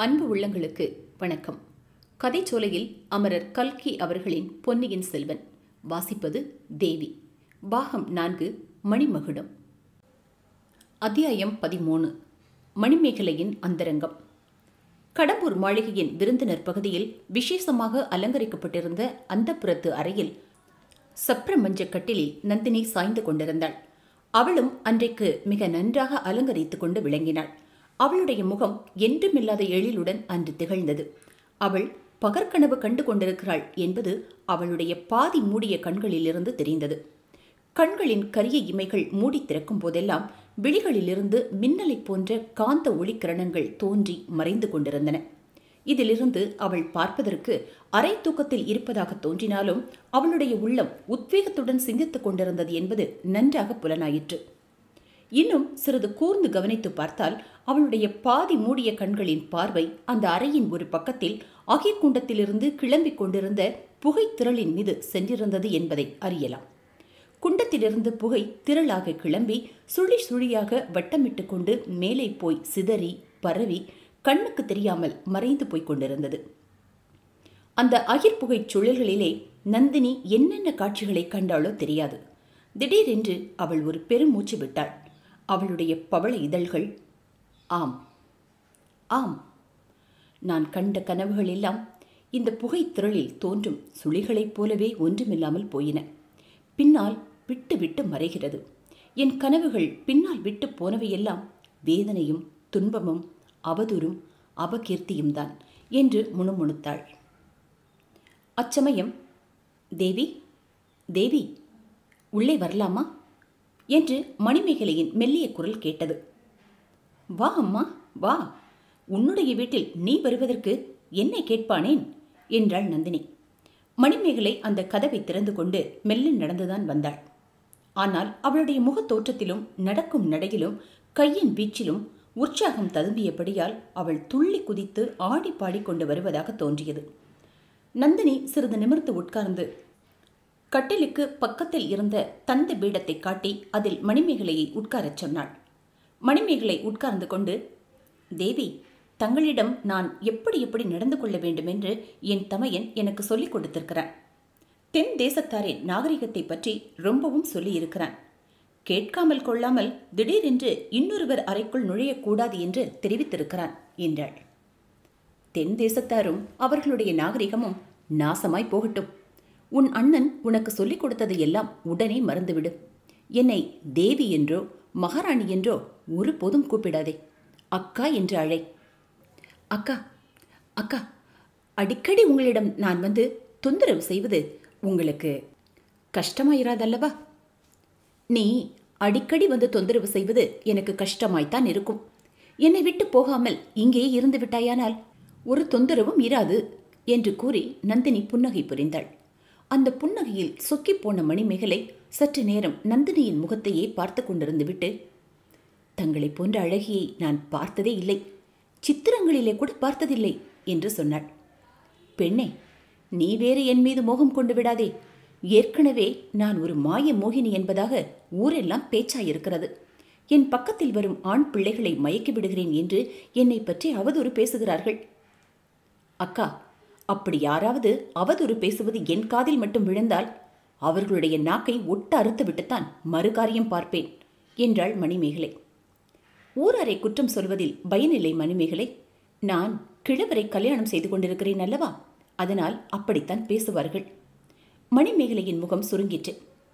அன்பு உள்ளங்களுக்கு வணக்கம் கதைச்சோலையில் அமரர் கல்கி அவர்களின் பொன்னியின் செல்வன் வாசிப்பது தேவி பாகம் நான்கு மணிமகுடம் அத்தியாயம் பதிமூணு மணிமேகலையின் அந்தரங்கம் கடம்பூர் மாளிகையின் விருந்தினர் பகுதியில் விசேஷமாக அலங்கரிக்கப்பட்டிருந்த அந்தப்புறத்து அறையில் சப்ர மஞ்சக் கட்டிலில் நந்தினி சாய்ந்து கொண்டிருந்தாள் அவளும் அன்றைக்கு மிக நன்றாக அலங்கரித்துக் கொண்டு விளங்கினாள் அவளுடைய முகம் என்றுமில்லாத எழிலுடன் அன்று திகழ்ந்தது அவள் பகற்கனவு கண்டு கொண்டிருக்கிறாள் என்பது அவளுடைய பாதி மூடிய கண்களிலிருந்து தெரிந்தது கண்களின் கரிய இமைகள் மூடி திறக்கும் போதெல்லாம் விழிகளிலிருந்து மின்னலைப் போன்ற காந்த ஒளிக்கிரணங்கள் தோன்றி மறைந்து கொண்டிருந்தன இதிலிருந்து அவள் பார்ப்பதற்கு அரை தூக்கத்தில் இருப்பதாக தோன்றினாலும் அவளுடைய உள்ளம் உத்வேகத்துடன் சிந்தித்துக் கொண்டிருந்தது என்பது நன்றாக புலனாயிற்று இன்னும் சிறிது கூர்ந்து கவனித்து பார்த்தால் அவளுடைய பாதி மூடிய கண்களின் பார்வை அந்த அறையின் ஒரு பக்கத்தில் அகிக்குண்டத்திலிருந்து கிளம்பிக் கொண்டிருந்த புகை திரளின் மீது சென்றிருந்தது என்பதை அறியலாம் குண்டத்திலிருந்து புகை திரளாக கிளம்பி சுழி சுழியாக வட்டமிட்டு கொண்டு மேலே போய் சிதறி பரவி கண்ணுக்கு தெரியாமல் மறைந்து போய்க் கொண்டிருந்தது அந்த அகிர்புகை சுழல்களிலே நந்தினி என்னென்ன காட்சிகளை கண்டாளோ தெரியாது திடீரென்று அவள் ஒரு பெருமூச்சு விட்டாள் அவளுடைய பவள இதழ்கள் ஆம் ஆம் நான் கண்ட கனவுகள் எல்லாம் இந்த புகை திரளில் தோன்றும் சுழிகளைப் போலவே ஒன்றுமில்லாமல் போயின பின்னால் விட்டு விட்டு மறைகிறது என் கனவுகள் பின்னால் விட்டு போனவையெல்லாம் வேதனையும் துன்பமும் அவதூறும் அபகீர்த்தியும் தான் என்று முணுமுணுத்தாள் அச்சமயம் தேவி தேவி உள்ளே வரலாமா என்று மணிமேகலையின் மெல்லிய குரல் கேட்டது வா அம்மா வா உன்னுடைய வீட்டில் நீ வருவதற்கு என்னை கேட்பானேன் என்றாள் நந்தினி மணிமேகலை அந்த கதவை திறந்து கொண்டு மெல்ல நடந்துதான் வந்தாள் ஆனால் அவளுடைய முகத் தோற்றத்திலும் நடக்கும் நடையிலும் கையின் வீச்சிலும் உற்சாகம் ததும்பியபடியால் அவள் துள்ளி குதித்து ஆடி பாடிக்கொண்டு வருவதாக தோன்றியது நந்தினி சிறிது நிமிர்ந்து உட்கார்ந்து கட்டிலுக்கு பக்கத்தில் இருந்த தந்த பீடத்தை காட்டி அதில் மணிமேகலையை உட்காரச் சொன்னாள் மணிமேகலை உட்கார்ந்து கொண்டு தேவி தங்களிடம் நான் எப்படி எப்படி நடந்து கொள்ள வேண்டும் என்று என் தமையன் எனக்கு சொல்லிக் கொடுத்திருக்கிறான் தென் தேசத்தாரின் நாகரிகத்தை பற்றி ரொம்பவும் சொல்லியிருக்கிறான் கேட்காமல் கொள்ளாமல் திடீரென்று இன்னொருவர் அறைக்குள் நுழையக்கூடாது என்று தெரிவித்திருக்கிறான் என்றாள் தென் தேசத்தாரும் அவர்களுடைய நாகரிகமும் நாசமாய் போகட்டும் உன் அண்ணன் உனக்கு சொல்லிக் கொடுத்ததை எல்லாம் உடனே மறந்துவிடு என்னை தேவி என்றோ மகாராணி என்றோ ஒருபோதும் கூப்பிடாதே அக்கா என்று அழை அக்கா அக்கா அடிக்கடி உங்களிடம் நான் வந்து தொந்தரவு செய்வது உங்களுக்கு கஷ்டமாயிராதல்லவா நீ அடிக்கடி வந்து தொந்தரவு செய்வது எனக்கு கஷ்டமாய்த்தான் இருக்கும் என்னை விட்டு போகாமல் இங்கே இருந்து விட்டாயானால் ஒரு தொந்தரவும் இராது என்று கூறி நந்தினி புன்னகை புரிந்தாள் அந்த புன்னகையில் சொக்கிப் போன மணிமேகலை சற்று நேரம் நந்தினியின் முகத்தையே பார்த்து கொண்டிருந்து விட்டு தங்களை போன்ற அழகியை நான் பார்த்ததே இல்லை சித்திரங்களிலே கூட பார்த்ததில்லை என்று சொன்னாள் பெண்ணே நீ வேறு என் மீது மோகம் கொண்டு விடாதே ஏற்கனவே நான் ஒரு மாய மோகினி என்பதாக ஊரெல்லாம் பேச்சாயிருக்கிறது என் பக்கத்தில் வரும் ஆண் பிள்ளைகளை மயக்கி விடுகிறேன் என்று என்னை பற்றி அவதூறு பேசுகிறார்கள் அக்கா அப்படி யாராவது அவதூறு பேசுவது என் காதில் மட்டும் விழுந்தால் அவர்களுடைய நாக்கை ஒட்ட அறுத்து விட்டுத்தான் மறுகாரியம் பார்ப்பேன் என்றாள் மணிமேகலை ஊராரை குற்றம் சொல்வதில் பயனில்லை மணிமேகலை நான் கிழவரை கல்யாணம் செய்து கொண்டிருக்கிறேன் அல்லவா அதனால் அப்படித்தான் பேசுவார்கள் மணிமேகலையின் முகம் சுருங்கிற்று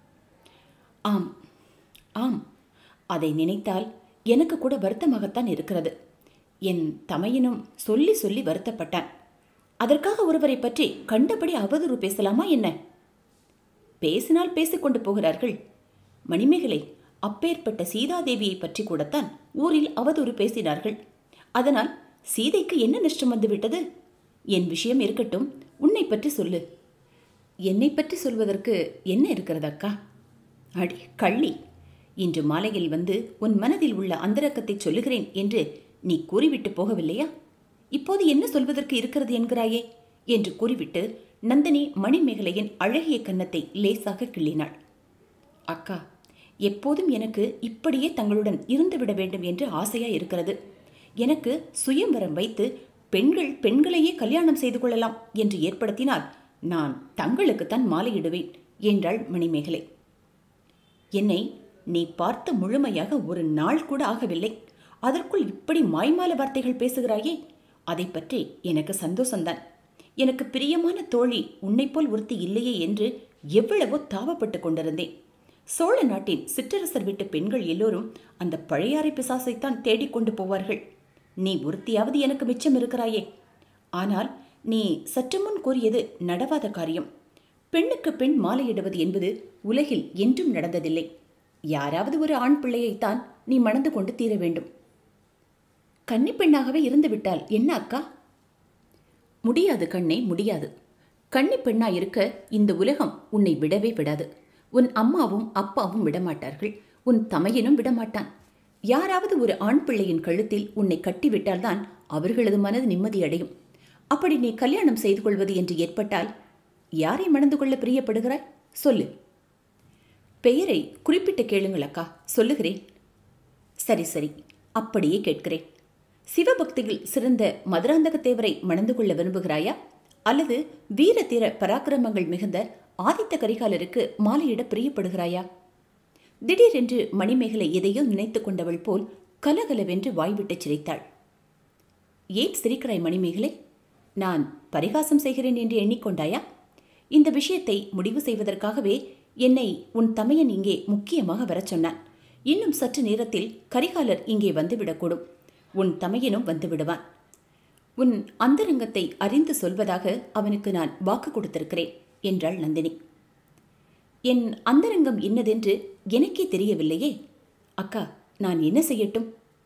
ஆம் ஆம் அதை நினைத்தால் எனக்கு கூட வருத்தமாகத்தான் இருக்கிறது என் தமையனும் சொல்லி சொல்லி வருத்தப்பட்டான் அதற்காக ஒருவரை பற்றி கண்டபடி அவதூறு பேசலாமா என்ன பேசினால் பேசிக்கொண்டு போகிறார்கள் மணிமேகலை அப்பேற்பட்ட சீதாதேவியை பற்றி கூடத்தான் ஊரில் அவதூறு பேசினார்கள் அதனால் சீதைக்கு என்ன நஷ்டம் வந்துவிட்டது என் விஷயம் இருக்கட்டும் உன்னை பற்றி சொல்லு என்னை பற்றி சொல்வதற்கு என்ன இருக்கிறது அக்கா அடி கள்ளி இன்று மாலையில் வந்து உன் மனதில் உள்ள அந்தரக்கத்தை சொல்லுகிறேன் என்று நீ கூறிவிட்டு போகவில்லையா இப்போது என்ன சொல்வதற்கு இருக்கிறது என்கிறாயே என்று கூறிவிட்டு நந்தினி மணிமேகலையின் அழகிய கன்னத்தை லேசாக கிள்ளினாள் அக்கா எப்போதும் எனக்கு இப்படியே தங்களுடன் இருந்துவிட வேண்டும் என்று ஆசையா இருக்கிறது எனக்கு சுயம்வரம் வைத்து பெண்கள் பெண்களையே கல்யாணம் செய்து கொள்ளலாம் என்று ஏற்படுத்தினால் நான் தங்களுக்குத்தான் மாலையிடுவேன் என்றாள் மணிமேகலை என்னை நீ பார்த்த முழுமையாக ஒரு நாள் கூட ஆகவில்லை அதற்குள் இப்படி மாய்மால வார்த்தைகள் பேசுகிறாயே அதை பற்றி எனக்கு சந்தோஷம்தான் எனக்கு பிரியமான தோழி உன்னைப்போல் ஒருத்தி இல்லையே என்று எவ்வளவோ தாவப்பட்டு கொண்டிருந்தேன் சோழ நாட்டின் சிற்றரசர் வீட்டு பெண்கள் எல்லோரும் அந்த பழையாறை பிசாசைத்தான் தேடிக்கொண்டு போவார்கள் நீ ஒருத்தியாவது எனக்கு மிச்சம் இருக்கிறாயே ஆனால் நீ சற்று முன் கூறியது நடவாத காரியம் பெண்ணுக்கு பெண் மாலையிடுவது என்பது உலகில் என்றும் நடந்ததில்லை யாராவது ஒரு ஆண் பிள்ளையைத்தான் நீ மணந்து கொண்டு தீர வேண்டும் கன்னி பெண்ணாகவே இருந்துவிட்டால் என்ன அக்கா முடியாது கண்ணே முடியாது கன்னி பெண்ணா இருக்க இந்த உலகம் உன்னை விடவே விடாது உன் அம்மாவும் அப்பாவும் விடமாட்டார்கள் உன் தமையனும் விடமாட்டான் யாராவது ஒரு ஆண் பிள்ளையின் கழுத்தில் உன்னை கட்டிவிட்டால்தான் அவர்களது மனது நிம்மதியடையும் அப்படி நீ கல்யாணம் செய்து கொள்வது என்று ஏற்பட்டால் யாரை மணந்து கொள்ள பிரியப்படுகிறாய் சொல்லு பெயரை குறிப்பிட்டு கேளுங்கள் அக்கா சொல்லுகிறேன் சரி சரி அப்படியே கேட்கிறேன் சிவபக்தியில் சிறந்த மதுராந்தகத்தேவரை மணந்து கொள்ள விரும்புகிறாயா அல்லது வீர தீர பராக்கிரமங்கள் மிகுந்த ஆதித்த கரிகாலருக்கு மாலையிட பிரியப்படுகிறாயா திடீரென்று மணிமேகலை எதையோ நினைத்து கொண்டவள் போல் கலகலவென்று வாய்விட்டுச் சிரித்தாள் ஏன் சிரிக்கிறாய் மணிமேகலை நான் பரிகாசம் செய்கிறேன் என்று எண்ணிக்கொண்டாயா இந்த விஷயத்தை முடிவு செய்வதற்காகவே என்னை உன் தமையன் இங்கே முக்கியமாக வரச் சொன்னான் இன்னும் சற்று நேரத்தில் கரிகாலர் இங்கே வந்துவிடக்கூடும் உன் தமையனும் வந்துவிடுவான் உன் அந்தரங்கத்தை அறிந்து சொல்வதாக அவனுக்கு நான் வாக்கு கொடுத்திருக்கிறேன் என்றாள் நந்தினி என் அந்தரங்கம் இன்னதென்று எனக்கே தெரியவில்லையே அக்கா நான் என்ன செய்யட்டும்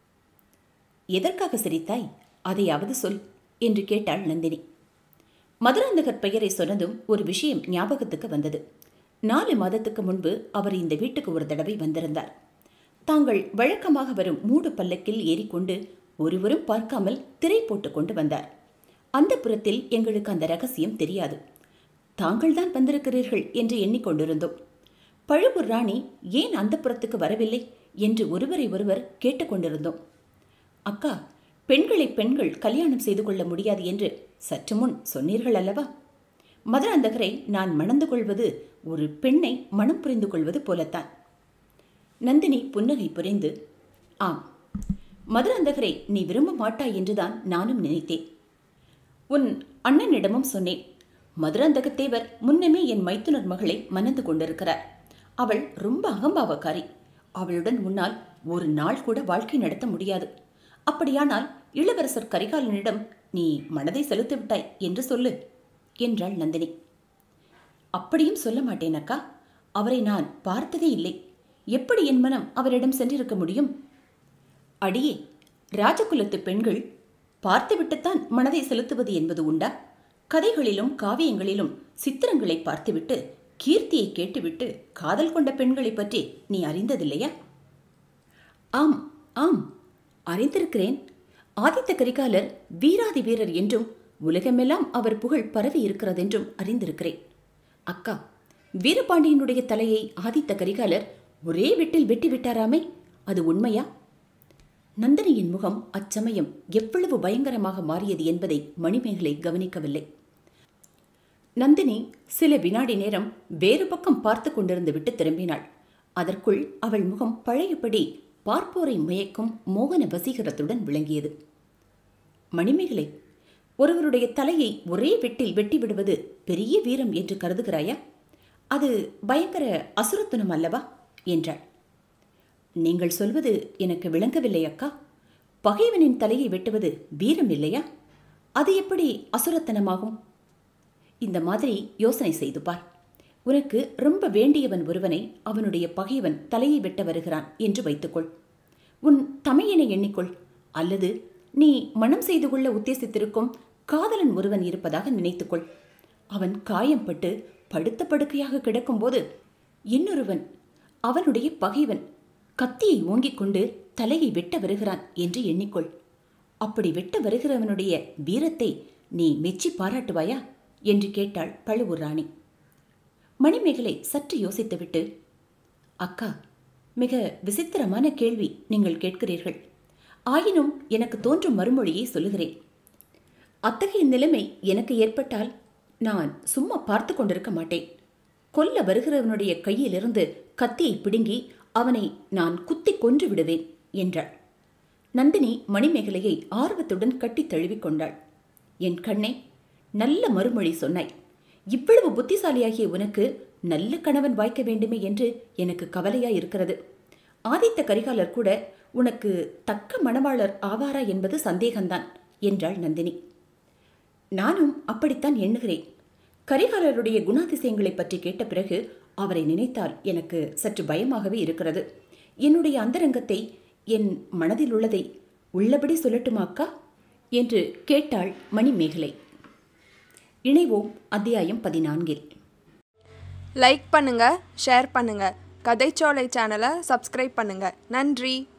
எதற்காக சிரித்தாய் அதையாவது சொல் என்று கேட்டாள் நந்தினி மதுராந்தகர் பெயரை சொன்னதும் ஒரு விஷயம் ஞாபகத்துக்கு வந்தது நாலு மாதத்துக்கு முன்பு அவர் இந்த வீட்டுக்கு ஒரு தடவை வந்திருந்தார் தாங்கள் வழக்கமாக வரும் மூடு பல்லக்கில் ஏறிக்கொண்டு ஒருவரும் பார்க்காமல் திரை போட்டுக் கொண்டு வந்தார் அந்த புறத்தில் எங்களுக்கு அந்த ரகசியம் தெரியாது தாங்கள்தான் வந்திருக்கிறீர்கள் என்று எண்ணிக்கொண்டிருந்தோம் பழுவூர் ராணி ஏன் அந்த புறத்துக்கு வரவில்லை என்று ஒருவரை ஒருவர் கேட்டுக்கொண்டிருந்தோம் அக்கா பெண்களை பெண்கள் கல்யாணம் செய்து கொள்ள முடியாது என்று சற்று முன் சொன்னீர்கள் அல்லவா மதுராந்தகரை நான் மணந்து கொள்வது ஒரு பெண்ணை மனம் புரிந்து கொள்வது போலத்தான் நந்தினி புன்னகை புரிந்து ஆம் மதுராந்தகரை நீ விரும்ப மாட்டாய் என்றுதான் நானும் நினைத்தேன் உன் அண்ணனிடமும் சொன்னேன் மதுராந்தகத்தேவர் முன்னமே என் மைத்துனர் மகளை மணந்து கொண்டிருக்கிறார் அவள் ரொம்ப அகம்பாவக்காரி அவளுடன் உன்னால் ஒரு நாள் கூட வாழ்க்கை நடத்த முடியாது அப்படியானால் இளவரசர் கரிகாலனிடம் நீ மனதை செலுத்தி விட்டாய் என்று சொல்லு என்றாள் நந்தினி அப்படியும் சொல்ல மாட்டேன் அக்கா அவரை நான் பார்த்ததே இல்லை எப்படி என் மனம் அவரிடம் சென்றிருக்க முடியும் அடியே ராஜகுலத்து பெண்கள் பார்த்துவிட்டுத்தான் மனதை செலுத்துவது என்பது உண்டா கதைகளிலும் காவியங்களிலும் சித்திரங்களை பார்த்துவிட்டு கீர்த்தியை கேட்டுவிட்டு காதல் கொண்ட பெண்களை பற்றி நீ அறிந்ததில்லையா ஆம் ஆம் அறிந்திருக்கிறேன் ஆதித்த கரிகாலர் வீராதி வீரர் என்றும் உலகமெல்லாம் அவர் புகழ் பரவி இருக்கிறதென்றும் அறிந்திருக்கிறேன் அக்கா வீரபாண்டியனுடைய தலையை ஆதித்த கரிகாலர் ஒரே வெட்டில் வெட்டி விட்டாராமே அது உண்மையா நந்தினியின் முகம் அச்சமயம் எவ்வளவு பயங்கரமாக மாறியது என்பதை மணிமேகலை கவனிக்கவில்லை நந்தினி சில வினாடி நேரம் வேறு பக்கம் பார்த்து கொண்டிருந்து விட்டு திரும்பினாள் அதற்குள் அவள் முகம் பழையபடி பார்ப்போரை மயக்கும் மோகன வசீகரத்துடன் விளங்கியது மணிமேகலை ஒருவருடைய தலையை ஒரே வெட்டில் வெட்டி விடுவது பெரிய வீரம் என்று கருதுகிறாயா அது பயங்கர அசுரத்துனம் அல்லவா என்றாள் நீங்கள் சொல்வது எனக்கு விளங்கவில்லை அக்கா பகைவனின் தலையை வெட்டுவது வீரம் இல்லையா அது எப்படி அசுரத்தனமாகும் இந்த மாதிரி யோசனை செய்து பார் உனக்கு ரொம்ப வேண்டியவன் ஒருவனை அவனுடைய பகைவன் தலையை வெட்ட வருகிறான் என்று வைத்துக்கொள் உன் தமையனை எண்ணிக்கொள் அல்லது நீ மனம் செய்து கொள்ள உத்தேசித்திருக்கும் காதலன் ஒருவன் இருப்பதாக நினைத்துக்கொள் அவன் காயம்பட்டு படுத்த படுக்கையாக கிடக்கும்போது இன்னொருவன் அவனுடைய பகைவன் கத்தியை ஓங்கிக் கொண்டு தலையை வெட்ட வருகிறான் என்று எண்ணிக்கொள் அப்படி வெட்ட வருகிறவனுடைய வீரத்தை நீ மெச்சி பாராட்டுவாயா என்று கேட்டாள் பழுவூர் ராணி மணிமேகலை சற்று யோசித்துவிட்டு அக்கா மிக விசித்திரமான கேள்வி நீங்கள் கேட்கிறீர்கள் ஆயினும் எனக்கு தோன்றும் மறுமொழியை சொல்லுகிறேன் அத்தகைய நிலைமை எனக்கு ஏற்பட்டால் நான் சும்மா பார்த்து கொண்டிருக்க மாட்டேன் கொல்ல வருகிறவனுடைய கையிலிருந்து கத்தியை பிடுங்கி அவனை நான் குத்தி கொன்று விடுவேன் என்றாள் நந்தினி மணிமேகலையை ஆர்வத்துடன் கட்டித் தழுவிக் கொண்டாள் என் கண்ணே நல்ல மறுமொழி சொன்னாய் இவ்வளவு புத்திசாலியாகிய உனக்கு நல்ல கணவன் வாய்க்க வேண்டுமே என்று எனக்கு கவலையாய் இருக்கிறது ஆதித்த கரிகாலர் கூட உனக்கு தக்க மணவாளர் ஆவாரா என்பது சந்தேகம்தான் என்றாள் நந்தினி நானும் அப்படித்தான் எண்ணுகிறேன் கரிகாலருடைய குணாதிசயங்களை பற்றி கேட்ட பிறகு அவரை நினைத்தால் எனக்கு சற்று பயமாகவே இருக்கிறது என்னுடைய அந்தரங்கத்தை என் மனதில் உள்ளதை உள்ளபடி சொல்லட்டுமாக்கா என்று கேட்டாள் மணிமேகலை இணைவோம் அத்தியாயம் பதினான்கில் லைக் பண்ணுங்க ஷேர் பண்ணுங்க கதைச்சோலை சேனலை சப்ஸ்கிரைப் பண்ணுங்க நன்றி